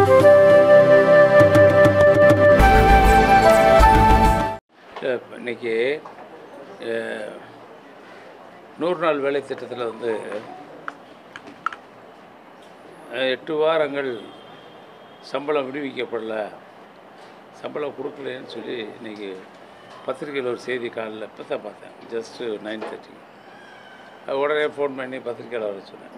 இல்ல, இப்ப இன்னைக்கு அஹ், நூறு நாள் வேலை திட்டத்தில் வந்து அஹ், எட்டு வாரங்கள் சம்பளம் விடுவிக்கப்படல சம்பளம் கொடுக்கலன்னு சொல்லி இன்னைக்கு பத்திரிக்கையில் ஒரு செய்தி காலையில் இப்போ தான் பார்த்தேன் ஜஸ்ட்டு நைன் தேர்ட்டி உடனே ஃபோன் பண்ணி பத்திரிக்கையில் வர சொன்னேன்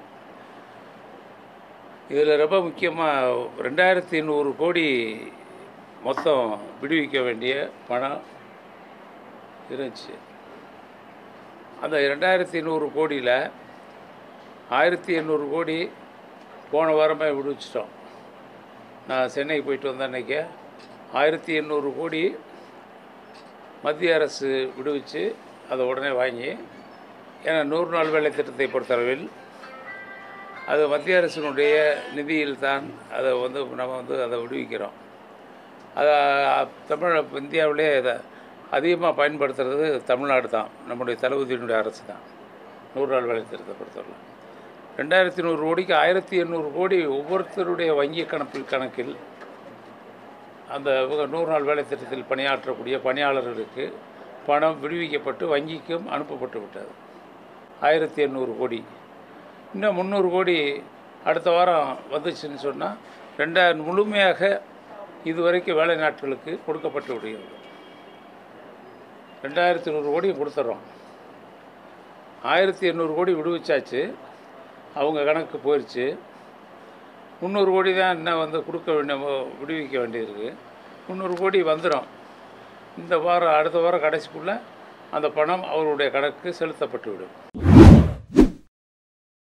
இதில் ரொம்ப முக்கியமாக ரெண்டாயிரத்தி நூறு கோடி மொத்தம் விடுவிக்க வேண்டிய பணம் இருந்துச்சு அந்த ரெண்டாயிரத்தி நூறு கோடியில் ஆயிரத்தி எண்ணூறு கோடி போன வாரமே விடுவிச்சிட்டோம் நான் சென்னைக்கு போயிட்டு வந்த அன்னைக்கு ஆயிரத்தி எண்ணூறு கோடி மத்திய அரசு விடுவிச்சு அதை உடனே வாங்கி ஏன்னா நூறு நாள் வேலை திட்டத்தை பொறுத்தளவில் அது மத்திய அரசினுடைய நிதியில் தான் அதை வந்து நம்ம வந்து அதை விடுவிக்கிறோம் அதை தமிழ் இந்தியாவிலே இதை அதிகமாக பயன்படுத்துறது தமிழ்நாடு தான் நம்முடைய தளபதியினுடைய அரசு தான் நூறு நாள் வேலை திட்டத்தை பொறுத்தவரை ரெண்டாயிரத்தி நூறு கோடிக்கு ஆயிரத்தி எண்ணூறு கோடி ஒவ்வொருத்தருடைய வங்கி கணக்கில் கணக்கில் அந்த இவங்க நூறு நாள் வேலை திட்டத்தில் பணியாற்றக்கூடிய பணியாளர்களுக்கு பணம் விடுவிக்கப்பட்டு வங்கிக்கும் அனுப்பப்பட்டு விட்டது ஆயிரத்தி எண்ணூறு கோடி இன்னும் முந்நூறு கோடி அடுத்த வாரம் வந்துச்சுன்னு சொன்னால் ரெண்டாயிரம் முழுமையாக இதுவரைக்கும் வேலை நாட்களுக்கு கொடுக்கப்பட்டு விடுகிறது ரெண்டாயிரத்தி நூறு கோடியும் கொடுத்துட்றோம் ஆயிரத்தி எண்ணூறு கோடி விடுவிச்சாச்சு அவங்க கணக்கு போயிடுச்சு முந்நூறு கோடி தான் இன்னும் வந்து கொடுக்க வேண்டிய விடுவிக்க வேண்டியிருக்கு முந்நூறு கோடி வந்துடும் இந்த வாரம் அடுத்த வாரம் கடைசிக்குள்ளே அந்த பணம் அவருடைய கணக்கு செலுத்தப்பட்டு விடும்